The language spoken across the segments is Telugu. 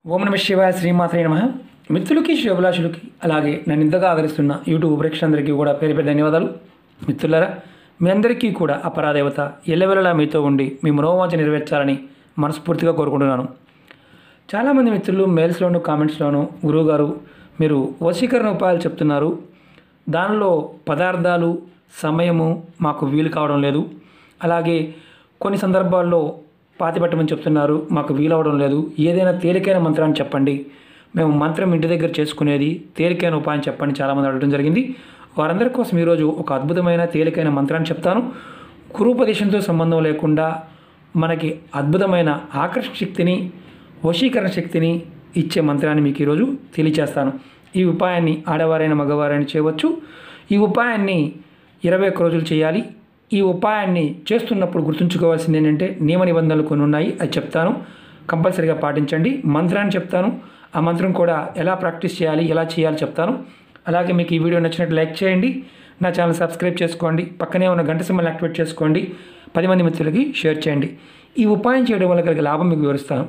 ఓం నమ శివాయ శ్రీమాత్రే నమ మిత్రులకి శివభిలాషులకి అలాగే నన్ను ఇంతగా ఆదరిస్తున్న యూట్యూబ్ ప్రేక్షకులందరికీ కూడా పేరు పేరు ధన్యవాదాలు మిత్రులారా మీ అందరికీ కూడా అపరాదేవత ఎల్లవెల్లలా మీతో ఉండి మీ మనోవాంఛ నెరవేర్చాలని మనస్ఫూర్తిగా కోరుకుంటున్నాను చాలామంది మిత్రులు మెయిల్స్లోను కామెంట్స్లోను గురువుగారు మీరు వశీకరణ ఉపాయాలు చెప్తున్నారు దానిలో పదార్థాలు సమయము మాకు వీలు కావడం లేదు అలాగే కొన్ని సందర్భాల్లో పాతి పెట్టమని చెప్తున్నారు మాకు వీలవడం లేదు ఏదైనా తేలికైన మంత్రాన్ని చెప్పండి మేము మంత్రం ఇంటి దగ్గర చేసుకునేది తేలికైన ఉపాయం చెప్పండి చాలామంది అడగడం జరిగింది వారందరి కోసం ఈరోజు ఒక అద్భుతమైన తేలికైన మంత్రాన్ని చెప్తాను గురుపదేశంతో సంబంధం లేకుండా మనకి అద్భుతమైన ఆకర్షణ శక్తిని వశీకరణ శక్తిని ఇచ్చే మంత్రాన్ని మీకు ఈరోజు తెలియచేస్తాను ఈ ఉపాయాన్ని ఆడవారైన మగవారైనా చేయవచ్చు ఈ ఉపాయాన్ని ఇరవై ఒక్క రోజులు చేయాలి ఈ ఉపాయాన్ని చేస్తున్నప్పుడు గుర్తుంచుకోవాల్సింది ఏంటంటే నియమ నిబంధనలు కొన్ని ఉన్నాయి అది చెప్తాను కంపల్సరీగా పాటించండి మంత్రాన్ని చెప్తాను ఆ మంత్రం కూడా ఎలా ప్రాక్టీస్ చేయాలి ఎలా చేయాలి చెప్తాను అలాగే మీకు ఈ వీడియో నచ్చినట్టు లైక్ చేయండి నా ఛానల్ సబ్స్క్రైబ్ చేసుకోండి పక్కనే ఉన్న గంట సింబల్ యాక్టివేట్ చేసుకోండి పది మంది మిత్రులకి షేర్ చేయండి ఈ ఉపాయం చేయడం వల్ల కలిగే లాభం మీకు వివరిస్తాను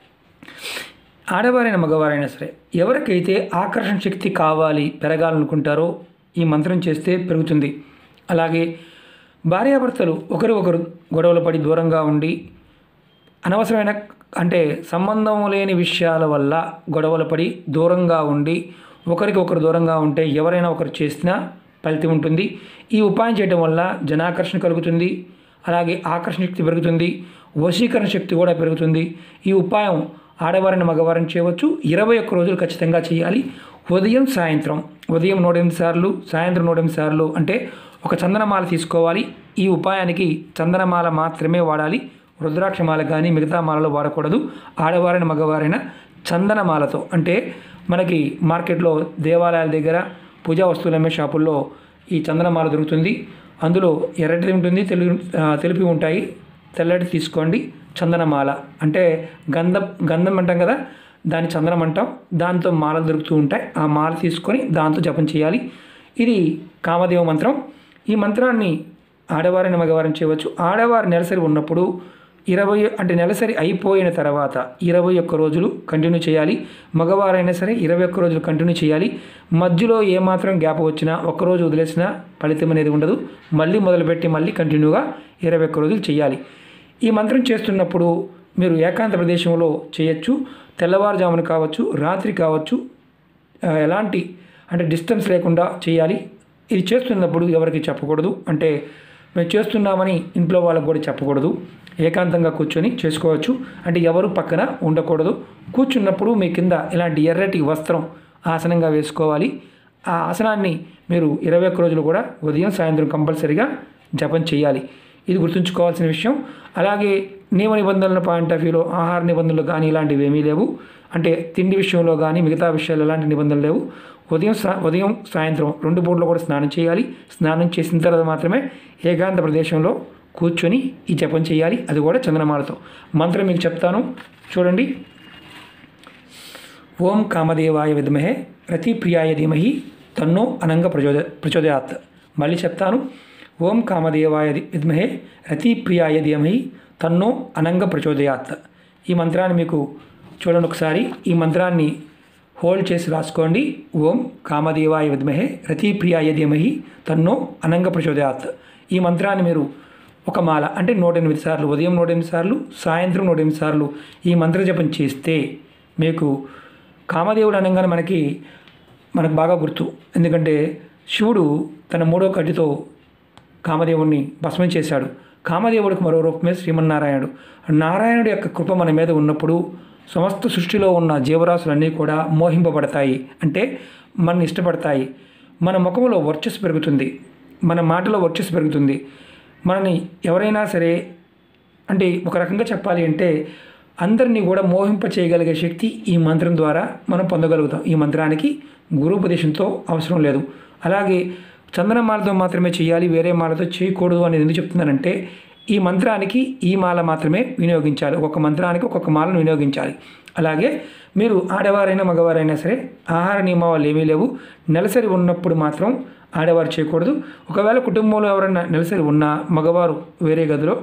ఆడవారైన మగవారైనా సరే ఎవరికైతే ఆకర్షణ శక్తి కావాలి పెరగాలనుకుంటారో ఈ మంత్రం చేస్తే పెరుగుతుంది అలాగే భార్యాభర్తలు ఒకరు ఒకరు గొడవలు పడి దూరంగా ఉండి అనవసరమైన అంటే సంబంధం లేని విషయాల వల్ల గొడవలు పడి దూరంగా ఉండి ఒకరికి ఒకరు దూరంగా ఉంటే ఎవరైనా ఒకరు చేసినా ఫలితం ఉంటుంది ఈ ఉపాయం చేయడం వల్ల జనాకర్షణ కలుగుతుంది అలాగే ఆకర్షణ శక్తి పెరుగుతుంది వశీకరణ శక్తి కూడా పెరుగుతుంది ఈ ఉపాయం ఆడవారిని మగవారిని చేయవచ్చు ఇరవై ఒక్క రోజులు ఖచ్చితంగా చేయాలి ఉదయం సాయంత్రం ఉదయం నూట ఎనిమిది సార్లు సాయంత్రం నూట ఎనిమిది సార్లు అంటే ఒక చందనమాల తీసుకోవాలి ఈ ఉపాయానికి చందనమాల మాత్రమే వాడాలి రుద్రాక్షమాల కానీ మిగతా మాలలు వాడకూడదు ఆడవారైన మగవారైన చందనమాలతో అంటే మనకి మార్కెట్లో దేవాలయాల దగ్గర పూజా వస్తువులు అమ్మే షాపుల్లో ఈ చందనమాల దొరుకుతుంది అందులో ఎర్రటి ఉంటుంది తెలుగు తెలిపి ఉంటాయి తెల్లటి తీసుకోండి చందనమాల అంటే గంధం గంధం అంటాం కదా దాన్ని చందనం అంటాం దాంతో మాలలు దొరుకుతూ ఉంటాయి ఆ మాల తీసుకొని దాంతో జపం చేయాలి ఇది కామదేవ మంత్రం ఈ మంత్రాన్ని ఆడవారిని మగవారిని చేయవచ్చు ఆడవారి నెలసరి ఉన్నప్పుడు ఇరవై అంటే నెలసరి అయిపోయిన తర్వాత ఇరవై ఒక్క రోజులు కంటిన్యూ చేయాలి మగవారైనా సరే ఇరవై ఒక్క రోజులు కంటిన్యూ చేయాలి మధ్యలో ఏమాత్రం గ్యాప్ వచ్చినా ఒక్కరోజు వదిలేసినా ఫలితం అనేది ఉండదు మళ్ళీ మొదలుపెట్టి మళ్ళీ కంటిన్యూగా ఇరవై ఒక్క రోజులు చేయాలి ఈ మంత్రం చేస్తున్నప్పుడు మీరు ఏకాంత ప్రదేశంలో చేయొచ్చు తెల్లవారుజామున కావచ్చు రాత్రి కావచ్చు ఆ, ఎలాంటి అంటే డిస్టెన్స్ లేకుండా చేయాలి ఇది చేస్తున్నప్పుడు ఎవరికి చెప్పకూడదు అంటే మేము చేస్తున్నామని ఇంట్లో వాళ్ళకు కూడా చెప్పకూడదు ఏకాంతంగా కూర్చొని చేసుకోవచ్చు అంటే ఎవరు పక్కన ఉండకూడదు కూర్చున్నప్పుడు మీ కింద ఇలాంటి ఎర్రటి వస్త్రం ఆసనంగా వేసుకోవాలి ఆ ఆసనాన్ని మీరు ఇరవై ఒక్క రోజులు కూడా ఉదయం సాయంత్రం కంపల్సరీగా జపం చేయాలి ఇది గుర్తుంచుకోవాల్సిన విషయం అలాగే నియమ నిబంధనల పాయింట్ ఆఫ్ వ్యూలో ఆహార నిబంధనలు కానీ ఇలాంటివి ఏమీ లేవు అంటే తిండి విషయంలో కానీ మిగతా విషయాలు ఎలాంటి నిబంధనలు లేవు ఉదయం సా ఉదయం సాయంత్రం రెండు పూటలు కూడా స్నానం చేయాలి స్నానం చేసిన తర్వాత మాత్రమే ఏకాంత ప్రదేశంలో కూర్చొని ఈ జపం చేయాలి అది కూడా చంద్రమాలతో మంత్రం మీకు చెప్తాను చూడండి ఓం కామదేవాయ విద్మహే రతిప్రియాయ ధీమహి తన్నో అనంగ ప్రచోద ప్రచోదయాత్ మళ్ళీ చెప్తాను ఓం కామదేవాయ ది- విద్మహే రతిప్రియాయ ధీమహి తన్నో అనంగ ప్రచోదయాత్ ఈ మంత్రాన్ని మీకు చూడండి ఒకసారి ఈ మంత్రాన్ని హోల్డ్ చేసి రాసుకోండి ఓం కామదేవాయ విద్మహే రతిప్రియాయ ధీమహి తన్నో అనంగ ప్రచోదయాత్ ఈ మంత్రాన్ని మీరు ఒక మాల అంటే నూట ఎనిమిది సార్లు ఉదయం నూట ఎనిమిది సార్లు సాయంత్రం నూట ఎనిమిది సార్లు ఈ మంత్ర జపం చేస్తే మీకు కామదేవుడు అనగానే మనకి మనకు బాగా గుర్తు ఎందుకంటే శివుడు తన మూడో కటితో కామదేవుణ్ణి భస్మం చేశాడు కామదేవుడికి మరో రూపమే శ్రీమన్నారాయణుడు నారాయణుడి యొక్క కృప మన మీద ఉన్నప్పుడు సమస్త సృష్టిలో ఉన్న జీవరాశులన్నీ కూడా మోహింపబడతాయి అంటే మన ఇష్టపడతాయి మన ముఖంలో వర్చస్సు పెరుగుతుంది మన మాటలో వర్చస్సు పెరుగుతుంది మనని ఎవరైనా సరే అంటే ఒక రకంగా చెప్పాలి అంటే అందరినీ కూడా మోహింప చేయగలిగే శక్తి ఈ మంత్రం ద్వారా మనం పొందగలుగుతాం ఈ మంత్రానికి గురుపదేశంతో అవసరం లేదు అలాగే చందనమాలతో మాత్రమే చేయాలి వేరే మాలతో చేయకూడదు అనేది ఎందుకు చెప్తున్నానంటే ఈ మంత్రానికి ఈ మాల మాత్రమే వినియోగించాలి ఒక్కొక్క మంత్రానికి ఒక్కొక్క మాలను వినియోగించాలి అలాగే మీరు ఆడవారైనా మగవారైనా సరే ఆహార నియమాలు ఏమీ లేవు నెలసరి ఉన్నప్పుడు మాత్రం ఆడవారు చేయకూడదు ఒకవేళ కుటుంబంలో ఎవరైనా నెలసరి ఉన్నా మగవారు వేరే గదిలో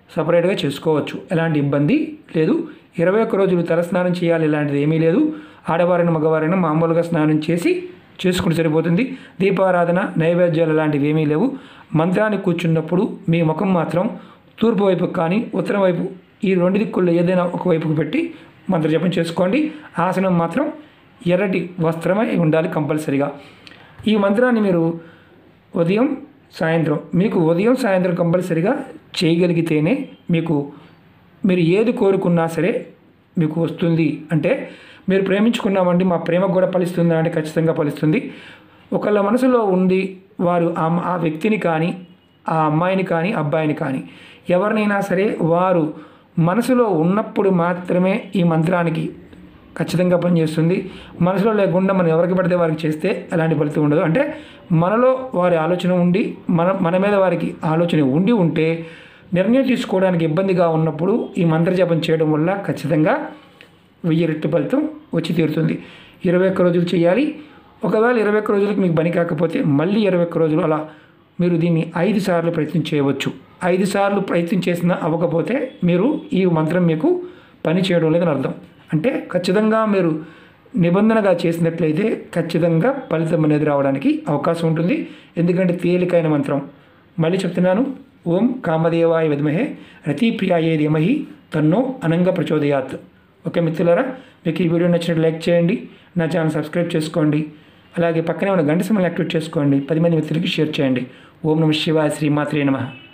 సపరేట్గా చేసుకోవచ్చు ఎలాంటి ఇబ్బంది లేదు ఇరవై ఒక్క రోజులు తలస్నానం చేయాలి ఇలాంటిది ఏమీ లేదు ఆడవారైన మగవారైనా మామూలుగా స్నానం చేసి చేసుకుంటే సరిపోతుంది దీపారాధన నైవేద్యాలు లాంటివి ఏమీ లేవు మంత్రానికి కూర్చున్నప్పుడు మీ ముఖం మాత్రం తూర్పు వైపుకు కానీ ఉత్తరం వైపు ఈ రెండు దిక్కుల్లో ఏదైనా ఒక వైపుకు పెట్టి మంత్రజపం చేసుకోండి ఆసనం మాత్రం ఎర్రటి వస్త్రమై ఉండాలి కంపల్సరిగా ఈ మంత్రాన్ని మీరు ఉదయం సాయంత్రం మీకు ఉదయం సాయంత్రం కంపల్సరిగా చేయగలిగితేనే మీకు మీరు ఏది కోరుకున్నా సరే మీకు వస్తుంది అంటే మీరు ప్రేమించుకున్నామండి మా ప్రేమ కూడా ఫలిస్తుందా అంటే ఖచ్చితంగా ఫలిస్తుంది ఒకళ్ళ మనసులో ఉంది వారు ఆ ఆ వ్యక్తిని కానీ ఆ అమ్మాయిని కానీ అబ్బాయిని కానీ ఎవరినైనా సరే వారు మనసులో ఉన్నప్పుడు మాత్రమే ఈ మంత్రానికి ఖచ్చితంగా పనిచేస్తుంది మనసులో లేకుండా మనం ఎవరికి పడితే వారికి చేస్తే ఎలాంటి ఫలితం ఉండదు అంటే మనలో వారి ఆలోచన ఉండి మన మన మీద వారికి ఆలోచన ఉండి ఉంటే నిర్ణయం తీసుకోవడానికి ఇబ్బందిగా ఉన్నప్పుడు ఈ మంత్రజపం చేయడం వల్ల ఖచ్చితంగా వెయ్యి రెట్టు ఫలితం వచ్చి తీరుతుంది ఇరవై ఒక్క రోజులు చేయాలి ఒకవేళ ఇరవై ఒక్క రోజులకు మీకు పని కాకపోతే మళ్ళీ ఇరవై ఒక్క రోజులు అలా మీరు దీన్ని ఐదు సార్లు ప్రయత్నం చేయవచ్చు ఐదు సార్లు ప్రయత్నం చేసినా అవ్వకపోతే మీరు ఈ మంత్రం మీకు పని చేయడం లేదని అర్థం అంటే ఖచ్చితంగా మీరు నిబంధనగా చేసినట్లయితే ఖచ్చితంగా ఫలితం అనేది రావడానికి అవకాశం ఉంటుంది ఎందుకంటే తేలికైన మంత్రం మళ్ళీ చెప్తున్నాను ఓం కామదేవాయ విద్మహే రతిప్రియాయే ధీమహి తన్నో అనంగ ప్రచోదయాత్ ఓకే మిత్రులారా మీకు ఈ వీడియో నచ్చినట్టు లైక్ చేయండి నా ఛానల్ సబ్స్క్రైబ్ చేసుకోండి అలాగే పక్కనే ఉన్న గంట సమయం యాక్టివేట్ చేసుకోండి పది మంది మిత్రులకి షేర్ చేయండి ఓం నమ శివాయ శ్రీమాత్రే నమః